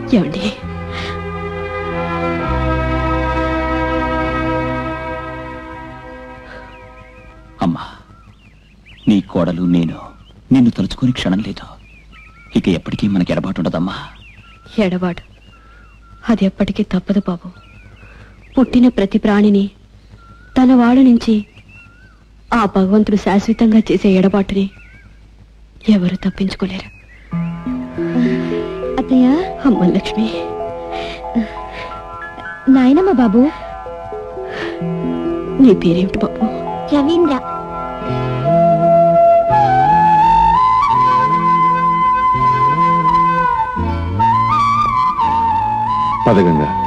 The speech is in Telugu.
ఏమండి అమ్మా నీ కోడలు నేను నిన్ను తలుచుకుని క్షణం లేదు ఇక ఎప్పటికీ మనకి ఎడబాటు ఉండదమ్మా ఎడబాటు అది ఎప్పటికీ తప్పదు బాబు పుట్టిన ప్రతి ప్రాణిని తన వాడు నుంచి ఆ భగవంతుడు శాశ్వతంగా చేసే ఎడబాటుని ఎవరు తప్పించుకోలేరు అత్తయ్య అమ్మ లక్ష్మి నాయనమ్మ బాబు నీ పేరేమిటి బాబు రవీంద్ర పదగంగా